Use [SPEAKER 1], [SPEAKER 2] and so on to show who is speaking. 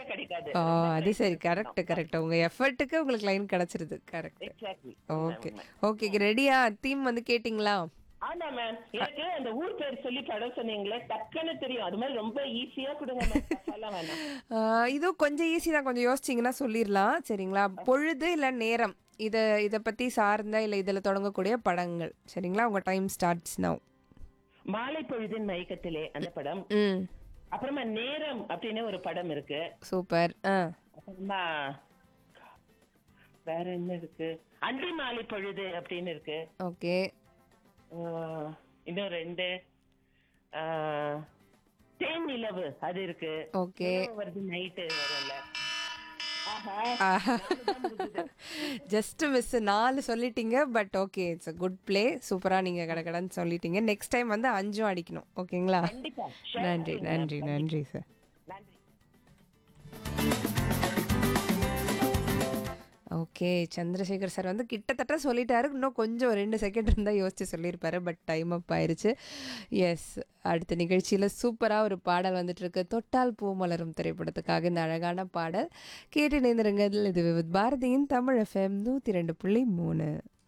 [SPEAKER 1] ஈஸியா கிடைக்காது
[SPEAKER 2] ஆ அது சரி கரெக்ட் கரெக்ட் உங்க எஃபர்ட்டுக்கு உங்களுக்கு லைன் கிடைச்சிருது கரெக்ட்
[SPEAKER 1] எக்ஸாக்ட்லி
[SPEAKER 2] ஓகே ஓகே ரெடியா தீம் வந்து கேட்டிங்களா
[SPEAKER 1] ஆமா மேம் எனக்கு அந்த ஊர் பேர் சொல்லி படம் சொன்னீங்களே டக்குன்னு தெரியும் அது மாதிரி ரொம்ப ஈஸியா கொடுங்க மேம் அதெல்லாம் வேணாம்
[SPEAKER 2] ஆ, இதுவும் கொஞ்சம் ஈஸி தான் கொஞ்சம் யோசிச்சிங்கன்னா சொல்லிடலாம் சரிங்களா பொழுது இல்லை நேரம் இதை இதை பற்றி சார்ந்த இல்லை இதில் தொடங்கக்கூடிய படங்கள் சரிங்களா உங்கள் டைம் ஸ்டார்ட்ஸ் நவ்
[SPEAKER 1] மாலை பொழுதின் மயக்கத்திலே அந்த படம்
[SPEAKER 2] ம்
[SPEAKER 1] அப்புறமா நேரம் அப்படின்னு ஒரு படம் இருக்கு
[SPEAKER 2] சூப்பர் ஆ
[SPEAKER 1] அப்புறமா வேற என்ன இருக்கு அண்டி மாலை பொழுது அப்படின்னு இருக்கு
[SPEAKER 2] ஓகே
[SPEAKER 1] ஆஹ், இன்னும் ரெண்டு ஆஹ், தேன் நிலவு அது இருக்கு
[SPEAKER 2] ஓகே
[SPEAKER 1] நிலவு வருது நைட்டு வரும்ல ஆஹா
[SPEAKER 2] ஜஸ்ட் மிஸ் நாலு சொல்லிட்டீங்க but okay it's a good play சூப்பராக நீங்கள் கடகடன்னு சொல்லிட்டீங்க நெக்ஸ்ட் டைம் வந்து அஞ்சும் அடிக்கணும் ஓகேங்களா
[SPEAKER 1] கண்டிப்பா Sure.
[SPEAKER 2] நன்றி நன்றி நன்றி சார்
[SPEAKER 1] நன்றி
[SPEAKER 2] ஓகே சந்திரசேகர் சார் வந்து கிட்டத்தட்ட சொல்லிட்டாரு இன்னும் கொஞ்சம் ரெண்டு செகண்ட் இருந்தால் யோசிச்சு சொல்லியிருப்பாரு பட் டைம் அப் ஆயிருச்சு எஸ் அடுத்த நிகழ்ச்சியில் சூப்பராக ஒரு பாடல் வந்துட்டு இருக்கு தொட்டால் பூ மலரும் திரைப்படத்துக்காக இந்த அழகான பாடல் கேட்டு இணைந்திருங்கள் இது வித் பாரதியின் தமிழ் எஃப்எம் நூற்றி ரெண்டு புள்ளி மூணு